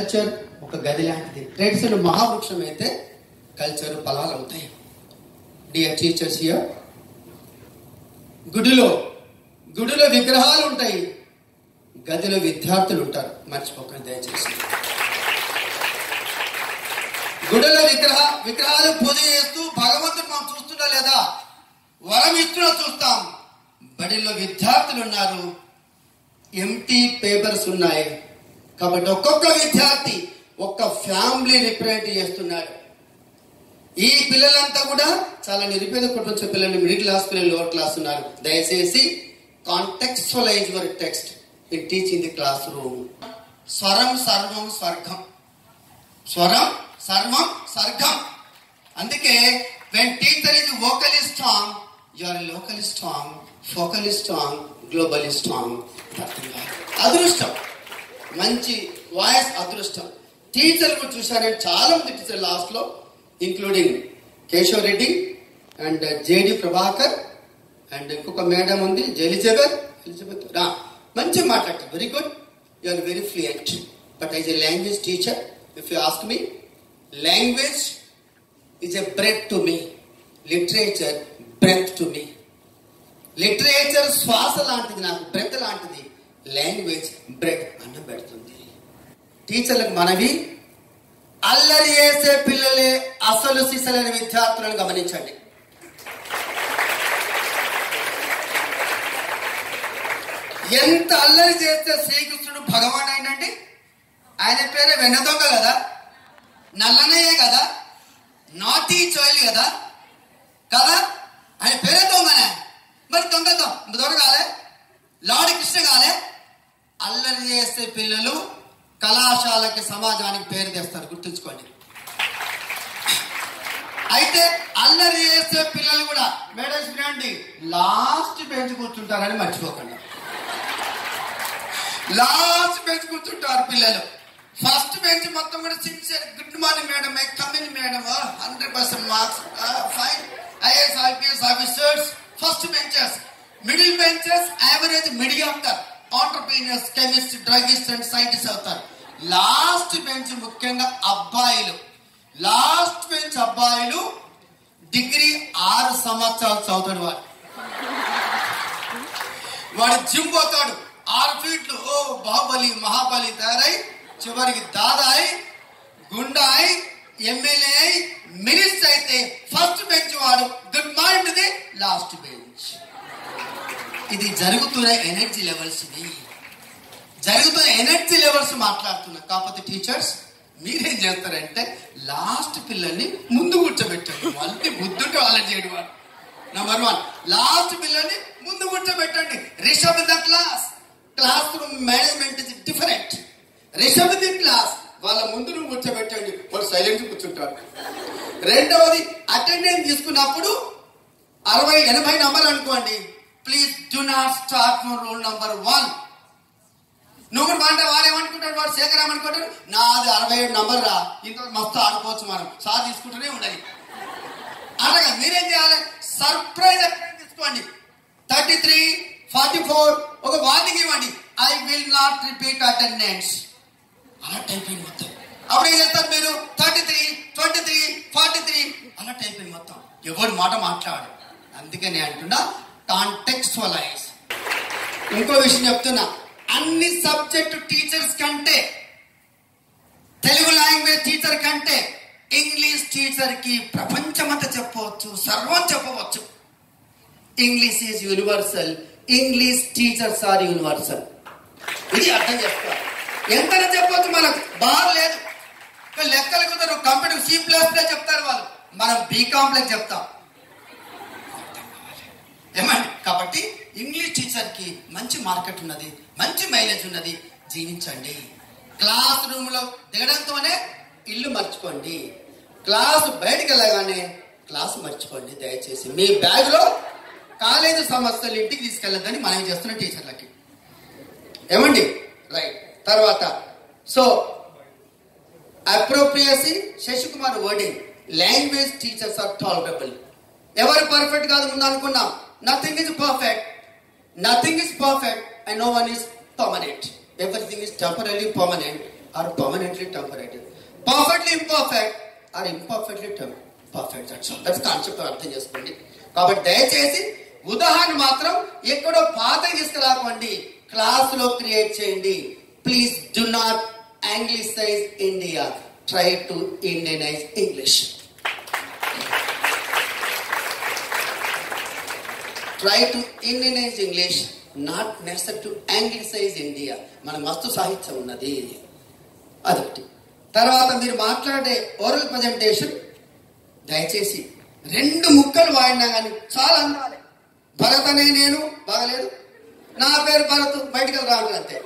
culture ఒక గది లాంటిది ట్రెడిషన్ మహావృక్షం అయితే కల్చర్ ఫలాలు అవుతాయి డియర్ టీచర్స్ హియర్ గుడిలో గుడిలో విగ్రహాలు ఉంటాయి గదిలో విద్యార్థులు ఉంటారు మర్చిపోకండి దయచేసి గుడిలో విగ్రహ విగ్రహాలు పూజ చేస్తూ భగవంతుడు మనం చూస్తున్నా లేదా వరం ఇస్తున్నా చూస్తాం బడిలో విద్యార్థులు ఉన్నారు ఎంటీ పేపర్స్ ఉన్నాయి కాబట్టి ఒక్కొక్క విద్యార్థి ఒక్క ఫ్యామిలీ రిప్రజెంట్ చేస్తున్నాడు ఈ పిల్లలంతా కూడా చాలా నిరుపేద కుటుంబ పిల్లలు మిడిల్ క్లాస్ పిల్లలు లోవర్ క్లాస్ ఉన్నారు దయచేసి contextualize your text in teaching the classroom స్వరం సర్వం స్వర్గం స్వరం సర్వం స్వర్గం అందుకే when teacher is vocal is strong your local is strong focal is strong global is strong అదృష్టం మంచి వాయిస్ అదృష్టం టీచర్ చూసారంటే చాలా మంది టీచర్ లాస్ట్ లో including Keshav Reddy and JD Prabhakar and ఇంకొక మేడం ఉంది ఎలిజబెత్ ఎలిజబెత్ రా మంచి మాట్లాడతారు very good you are very fluent but as a language teacher if you ask me language is a bread to me literature breath to me literature శ్వాస లాంటిది నాకు breath లాంటిది language bread అన్నం పెడుతుంది టీచర్లకు మనవి అల్లరి చేసే పిల్లలే అసలు సిసలైన విద్యార్థులను గమనించండి ఎంత అల్లరి చేస్తే శ్రీకృష్ణుడు భగవాన్ అయినండి ఆయన పేరే వెన్న దొంగ కదా నల్లనయ్యే కదా నాటీ చోయిల్ కదా కదా ఆయన పేరే దొంగనే మరి దొంగ దొంగ దొంగ కాలే లాడి కృష్ణ కాలే అల్లరి చేసే పిల్లలు కళాశాలకి సమాజానికి పేరు తెస్తారు గుర్తుంచుకోండి అయితే అల్లరి చేసే పిల్లలు కూడా మేడమ్స్ వినండి లాస్ట్ బెంచ్ కూర్చుంటారని మర్చిపోకండి లాస్ట్ బెంచ్ కూర్చుంటారు పిల్లలు ఫస్ట్ బెంచ్ మొత్తం కూడా sincere good morning madam I coming madam hundred percent marks fine IAS IPS officers first benches middle benches average mediocre entrepreneurs chemist druggist and scientist అవుతారు last bench ముఖ్యంగా అబ్బాయిలు last bench అబ్బాయిలు degree ఆరు సంవత్సరాలు చదువుతాడు వాడు వాడు జిమ్ పోతాడు ఆరు ఫీట్లు ఓ బాహుబలి మహాబలి తయారై చివరికి దాదాయి గుండాయి ఎమ్మెల్యే అయి మినిస్టర్ అయితే ఫస్ట్ బెంచ్ వాడు good morning the last bench ఇది జరుగుతున్న ఎనర్జీ లెవెల్స్ ఇది జరుగుతున్న ఎనర్జీ లెవెల్స్ మాట్లాడుతున్నా కాకపోతే టీచర్స్ మీరేం చేస్తారంటే లాస్ట్ పిల్లల్ని ముందు కూర్చోబెట్టండి వాళ్ళని బుద్ధుంటే వాళ్ళని చేయడం వాడు నంబర్ వన్ లాస్ట్ పిల్లల్ని ముందు కూర్చోబెట్టండి Rishabh the class classroom management is different Rishabh the class వాళ్ళ ముందు నువ్వు కూర్చోబెట్టండి వాడు సైలెంట్ కూర్చుంటాడు రెండవది అటెండెన్స్ తీసుకున్నప్పుడు అరవై ఎనభై నంబర్ అనుకోండి please do not start from rule number one నువ్వు కూడా అంటే వాడు ఏమనుకుంటాడు వాడు శేఖరామ్ అనుకుంటాడు నాది అరవై ఏడు నంబర్ రా ఇంత మస్తు ఆడుకోవచ్చు మనం సార్ తీసుకుంటూనే ఉండాలి అలాగా మీరేం చేయాలి సర్ప్రైజ్ తీసుకోండి థర్టీ త్రీ ఫార్టీ ఫోర్ ఒక వార్నింగ్ ఇవ్వండి I will not repeat attendance alert అయిపోయింది మొత్తం అప్పుడు ఏం చేస్తారు మీరు thirty three twenty three forty three alert అయిపోయింది మొత్తం ఎవరి మాట మాట్లాడు అందుకే నేను అంటున్నా కాంటెక్స్చువలైజ్ ఇంకో విషయం చెప్తున్నా అన్ని సబ్జెక్టు టీచర్స్ కంటే తెలుగు లాంగ్వేజ్ టీచర్ కంటే ఇంగ్లీష్ టీచర్ కి ప్రపంచమంతా చెప్పవచ్చు సర్వం చెప్పవచ్చు English is universal English teachers are universal ఇది అర్థం చేసుకోవాలి ఎంతనే చెప్పొచ్చు మనకు బాగా లేదు ఇంకా లెక్కలు కుదరు కంప్యూటర్ సి ప్లస్ ప్లస్ చెప్తారు వాళ్ళు మనం బీ కాంప్లెక్స్ చెప్తాం ఏమండి కాబట్టి ఇంగ్లీష్ టీచర్ కి మంచి మార్కెట్ ఉన్నది మంచి మైలేజ్ ఉన్నది జీవించండి క్లాస్ రూమ్ లో దిగడంతోనే ఇల్లు మర్చిపోండి క్లాస్ బయటికి వెళ్ళగానే క్లాస్ మర్చిపోండి దయచేసి మీ బ్యాగ్ లో కాలేజీ సమస్యలు ఇంటికి తీసుకెళ్ళద్దని మనం చేస్తున్న టీచర్లకి ఏమండి రైట్ తర్వాత so appropriacy Shashikumar wording language teachers are tolerable ఎవరు పర్ఫెక్ట్ కాదు ముందు అనుకున్నాం nothing is perfect nothing is perfect and no one is permanent everything is temporary permanent are permanently temporary perfectly imperfect are imperfectly perfect that's all that's concept అర్థం చేసుకోండి కాబట్టి దయచేసి ఉదాహరణ మాత్రం ఎక్కడో పాత తీసుకురాకండి క్లాస్ లో క్రియేట్ చేయండి please do not anglicize India try to Indianize English try to Indianize English not necessary to anglicize India మన మస్తు సాహిత్యం ఉన్నది అదొకటి తర్వాత మీరు మాట్లాడే ఓరల్ ప్రజెంటేషన్ దయచేసి రెండు ముక్కలు వాడినా కానీ చాలా అందాలి భరత్ అనే నేను బాగలేదు నా పేరు భరత్ బయటకు రావడం అంతే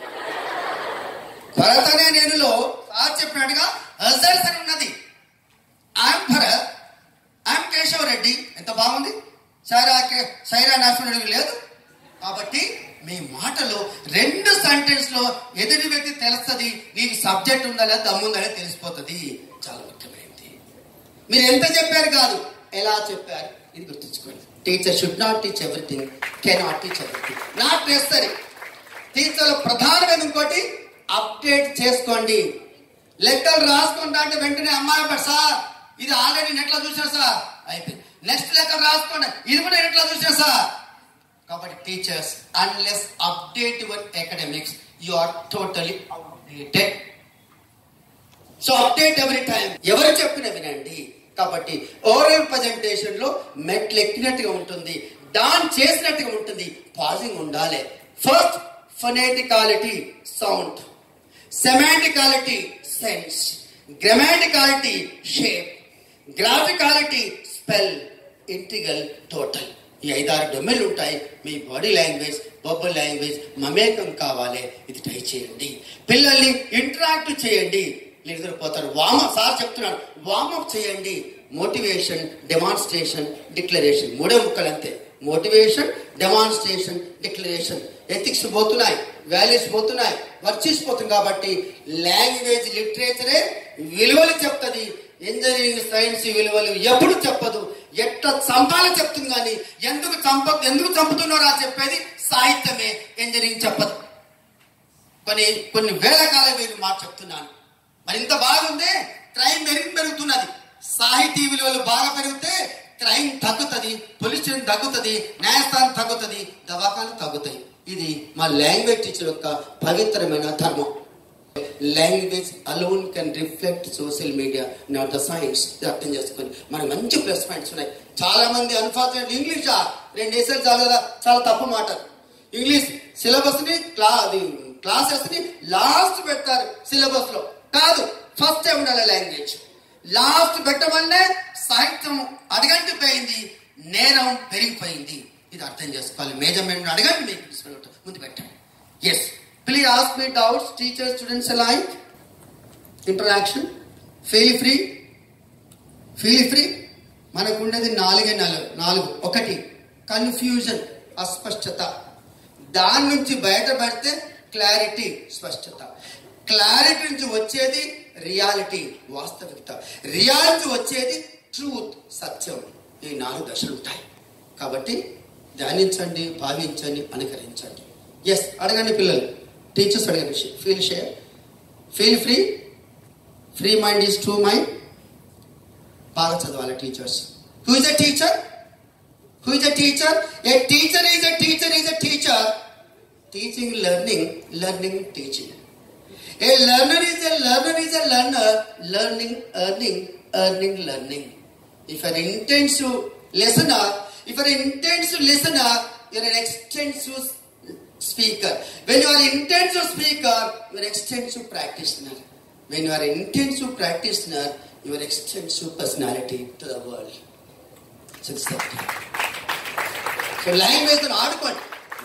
భరత్ అనే నేనులో సార్ చెప్పినట్టుగా అజర్స్ అని ఉన్నది ఐఎమ్ భరత్ ఐఎమ్ కేశవ రెడ్డి ఎంత బాగుంది సైరా కే- సైరా నరసింహుడు లేదు కాబట్టి మీ మాటలో రెండు సెంటెన్స్ లో ఎదుటి వ్యక్తి తెలుస్తుంది నీకు సబ్జెక్ట్ ఉందా లేదా దమ్ముందా లేదా తెలిసిపోతుంది చాలా ముఖ్యమైనది మీరు ఎంత చెప్పారు కాదు ఎలా చెప్పారు ఇది గుర్తుంచుకోండి teacher should not teach everything cannot teach everything not necessary టీచర్ల ప్రధానమైన ఇంకోటి అప్డేట్ చేసుకోండి లెక్కలు రాసుకుంటా అంటే వెంటనే అమ్మాయి పడు సార్ ఇది ఆల్రెడీ నెట్లో చూసాను సార్ అయిపోయింది నెక్స్ట్ లెక్కలు రాసుకోండి ఇది కూడా నెట్లో చూసాను సార్ కాబట్టి teachers unless update your academics you are totally updated so update every time ఎవరు చెప్పిన వినండి కాబట్టి ఓరల్ ప్రజెంటేషన్ లో మెట్లు ఎక్కినట్టుగా ఉంటుంది డాన్స్ చేసినట్టుగా ఉంటుంది పాజింగ్ ఉండాలి first phoneticality sound semanticality sense grammaticality shape graphicality spell integral total ఈ ఐదారు డొమ్మెలు ఉంటాయి మీ బాడీ లాంగ్వేజ్ బొబ్బల్ లాంగ్వేజ్ మమేకం కావాలి ఇది ట్రై చేయండి పిల్లల్ని ఇంటరాక్ట్ చేయండి లేదు పోతారు వామప్ సార్ చెప్తున్నాడు వామప్ చేయండి మోటివేషన్ డెమాన్స్ట్రేషన్ డిక్లరేషన్ మూడే ముక్కలు అంతే మోటివేషన్ డెమాన్స్ట్రేషన్ డిక్లరేషన్ ఎథిక్స్ పోతున్నాయి వాల్యూస్ పోతున్నాయి వర్చీస్ పోతుంది కాబట్టి లాంగ్వేజ్ లిటరేచరే విలువలు చెప్తుంది ఇంజనీరింగ్ సైన్స్ విలువలు ఎప్పుడు చెప్పదు ఎట్ట చంపాలో చెప్తుంది కానీ ఎందుకు చంప ఎందుకు చంపుతున్నారో చెప్పేది సాహిత్యమే ఇంజనీరింగ్ చెప్పదు కొన్ని కొన్ని వేల కాలం మీరు మాట చెప్తున్నాను మరి ఇంత బాగుందే క్రైమ్ పెరిగి పెరుగుతున్నది సాహితీ విలువలు బాగా పెరిగితే క్రైమ్ తగ్గుతుంది పొల్యూషన్ తగ్గుతుంది న్యాయస్థానం తగ్గుతుంది దవాఖాలు తగ్గుతాయి ఇది మా లాంగ్వేజ్ టీచర్ యొక్క పవిత్రమైన ధర్మం language alone can reflect social media not the science అర్థం చేసుకొని మనకు మంచి ప్లస్ పాయింట్స్ ఉన్నాయి చాలా మంది అన్ఫార్చునేట్ ఇంగ్లీష్ రెండు దేశాలు చాలా కదా చాలా తప్పు మాట ఇంగ్లీష్ సిలబస్ ని క్లా అది క్లాసెస్ ని లాస్ట్ పెడతారు సిలబస్ లో కాదు ఫస్ట్ ఉండాలి లాంగ్వేజ్ లాస్ట్ పెట్టమనే సాహిత్యం అడగంటిపోయింది నేరం పెరిగిపోయింది ఇది అర్థం చేసుకోవాలి మేజర్మెంట్ అడగండి మీకు తీసుకుని ముందు పెట్టండి yes please ask me doubts teacher students like interaction feel free feel free మనకు ఉండేది నాలుగే నాలుగు నాలుగు ఒకటి కన్ఫ్యూజన్ అస్పష్టత దాని నుంచి బయటపడితే క్లారిటీ స్పష్టత క్లారిటీ నుంచి వచ్చేది రియాలిటీ వాస్తవికత రియాలిటీ వచ్చేది ట్రూత్ సత్యం ఈ నాలుగు దశలు ఉంటాయి కాబట్టి ధ్యానించండి భావించండి అనుకరించండి ఎస్ అడగండి పిల్లలు టీచర్స్ అడగండి feel share feel free free mind is true mind బాగా చదవాలి teachers who is a teacher who is a teacher a teacher is a teacher is a teacher teaching learning learning teaching a learner is a learner is a learner learning earning earning learning if an intensive listener if you are intensive listener you are an extensive speaker when you are intensive speaker you are extensive practitioner when you are intensive practitioner you are extensive personality to the world so it's that so language ఆడుకోండి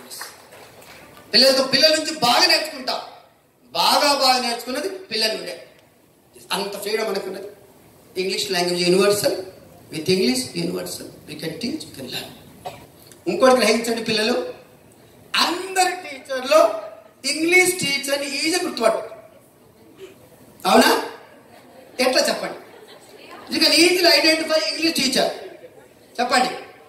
పిల్లలతో పిల్లల నుంచి బాగా నేర్చుకుంటాం బాగా బాగా నేర్చుకున్నది పిల్లల నుండే అంత ఫ్రీడమ్ అనుకున్నది English language universal with English universal we can teach can learn ఇంకోటి గ్రహించండి పిల్లలు అందరి టీచర్లో ఇంగ్లీష్ టీచర్ని ఈజీ గుర్తుపట్టు అవునా ఎట్లా చెప్పండి you can easily identify English teacher చెప్పండి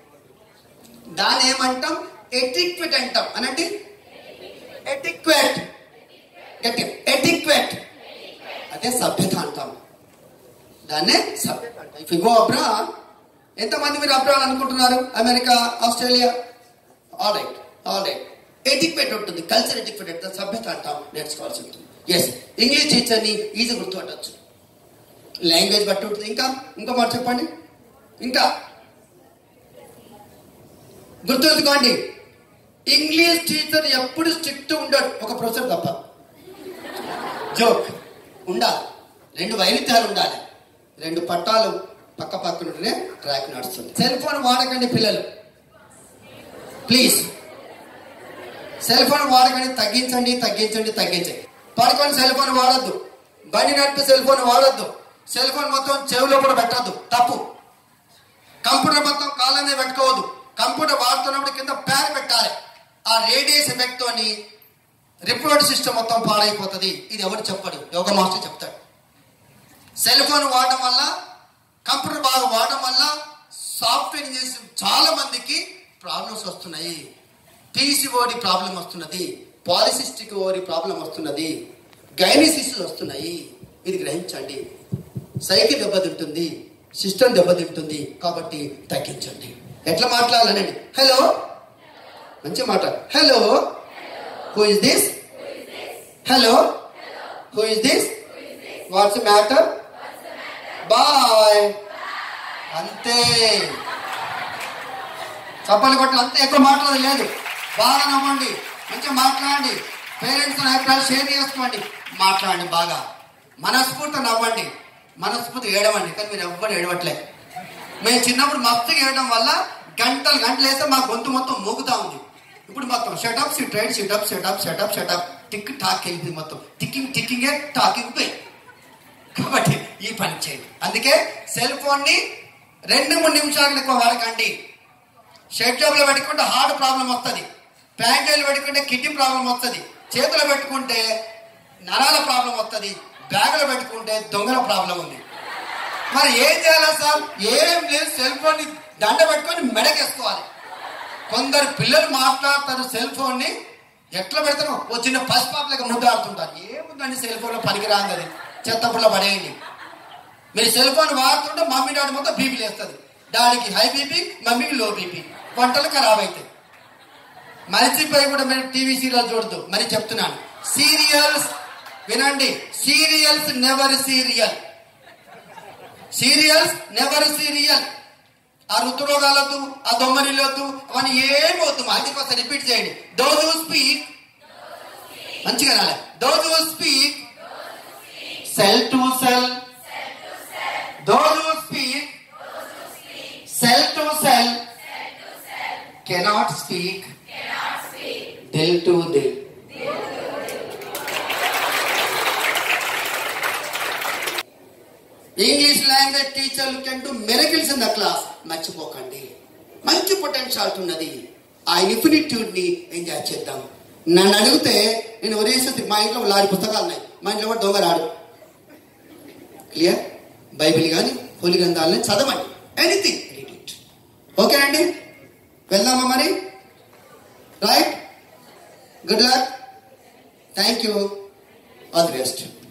దాన్ని ఏమంటాం ఎటిక్వెట్ అంటాం అనండి ఎటిక్వెట్ గట్టి ఎటిక్వెట్ అదే సభ్యత అంటాం దాన్నే సభ్యత అంటాం ఇఫ్ గో అబ్రా ఎంతమంది మీరు అబ్రాడ్ అనుకుంటున్నారు America Australia all right all right etiquette ఉంటుంది కల్చర్ ఎటిక్వేట్ అంటే సభ్యత అంటాం నేర్చుకోవాల్సి ఉంటుంది ఎస్ ఇంగ్లీష్ టీచర్ని ఈజీ గుర్తుపట్టచ్చు లాంగ్వేజ్ బట్టి ఉంటుంది ఇంకా ఇంకో మాట చెప్పండి ఇంకా గుర్తుంచుకోండి ఇంగ్లీష్ టీచర్ ఎప్పుడు స్ట్రిక్ట్ ఉండడు ఒక ప్రొఫెసర్ తప్ప జోక్ ఉండాలి రెండు వైవిధ్యాలు ఉండాలి రెండు పట్టాలు పక్క పక్కనుంటేనే ట్రాక్ నడుస్తుంది సెల్ ఫోన్ వాడకండి పిల్లలు ప్లీజ్ సెల్ ఫోన్ వాడకండి తగ్గించండి తగ్గించండి తగ్గించండి పడుకొని సెల్ ఫోన్ వాడద్దు బండి నడిపి సెల్ ఫోన్ వాడద్దు సెల్ ఫోన్ మొత్తం చెవిలో కూడా పెట్టద్దు తప్పు కంప్యూటర్ మొత్తం కాళ్ళ మీద పెట్టుకోవద్దు కంప్యూటర్ వాడుతున్నప్పుడు కింద ప్యాన్ పెట్టాలి ఆ రేడియస్ ఎఫెక్ట్ తోని రిపోర్ట్ సిస్టమ్ మొత్తం పాడైపోతుంది ఇది ఎవరు చెప్పడు యోగ మాస్టర్ చెప్తాడు సెల్ ఫోన్ వాడడం వల్ల కంప్యూటర్ బాగా వాడడం వల్ల సాఫ్ట్వేర్ ఇంజనీర్స్ చాలా మందికి ప్రాబ్లమ్స్ వస్తున్నాయి పీసీఓడి ప్రాబ్లం వస్తున్నది పాలిసిస్టిక్ ఓరి ప్రాబ్లం వస్తున్నది గైనిసిస్లు వస్తున్నాయి ఇది గ్రహించండి సైకిల్ దెబ్బతింటుంది సిస్టమ్ దెబ్బతింటుంది కాబట్టి తగ్గించండి ఎట్లా మాట్లాడాలనండి హలో మంచి మాట hello who is this hello who is this what's matter boy అంతే చప్పలు కొట్టి అంతే ఎక్కువ మాట్లాడదు లేదు బాగా నవ్వండి మంచిగా మాట్లాడండి పేరెంట్స్ అభిప్రాయాలు షేర్ చేసుకోండి మాట్లాడండి బాగా మనస్ఫూర్తి నవ్వండి మనస్ఫూర్తి ఏడవండి కానీ మీరు ఎవ్వరు ఏడవట్లే మేము చిన్నప్పుడు మస్తుగా ఏడడం వల్ల గంటలు గంటలు వేస్తే మా గొంతు మొత్తం మూగుతా ఉంది ఇప్పుడు మొత్తం shut up sit right sit up setup setup setup tick tock వెళ్ళింది మొత్తం టిక్కింగ్ టిక్కింగే టాకింగ్ పోయి కాబట్టి ఈ పని చేయండి అందుకే సెల్ ఫోన్ ని రెండు మూడు నిమిషాలకు ఎక్కువ వాడకండి షర్ట్ జాబ్లో పెట్టుకుంటే హార్ట్ ప్రాబ్లం వస్తుంది ప్యాంటీలు పెట్టుకుంటే కిడ్నీ ప్రాబ్లం వస్తుంది చేతులు పెట్టుకుంటే నరాల ప్రాబ్లం వస్తుంది బ్యాగులో పెట్టుకుంటే దొంగల ప్రాబ్లం ఉంది మరి ఏం చేయాలి సార్ ఏం లేదు సెల్ ఫోన్ ని దండ పెట్టుకొని మెడకేసుకోవాలి కొందరు పిల్లలు మాట్లాడతారు సెల్ ఫోన్ ని ఎట్లా పెడతారు ఓ చిన్న పసిపాపలకి ముద్దాడుతుంటారు ఏముందండి సెల్ ఫోన్ లో పనికిరాంది అది చెత్తపుల్ల పడేయండి మీరు సెల్ ఫోన్ వాడుతుంటే మమ్మీ డాడీ మొత్తం బీపీ లేస్తుంది డాడీకి హై బీపీ మమ్మీకి లో బీపీ వంటలు ఖరాబ్ అవుతాయి మరిచిపోయి కూడా మీరు టీవీ సీరియల్ చూడదు మరి చెప్తున్నాను సీరియల్స్ వినండి serials never serial serials never serial ఆ ఋతురోగాలతో ఆ దొమ్మరిలొద్దు అవన్నీ ఏమవుతు అది కొంచెం రిపీట్ చేయండి దోజ్ హూ స్పీక్ మంచిగా రాలే those who speak cell to cell those who speak cell to cell cannot speak dil to dil English language టీచర్లు can do miracles in the class మర్చిపోకండి మంచి పొటెన్షియాలిటీ ఉన్నది ఆ ఇన్ఫినిట్యూడ్ ని ఎంజాయ్ చేద్దాం నన్ను అడిగితే నేను ఒరేసి మా ఇంట్లో లారి పుస్తకాలు ఉన్నాయి మా ఇంట్లో కూడా దొంగ రాడు క్లియర్ బైబిల్ కానీ హోలి గ్రంథాలని చదవండి ఎనీథింగ్ రీడ్ ఇట్ ఓకే అండి వెళ్దామా మరి right good luck thank you all the best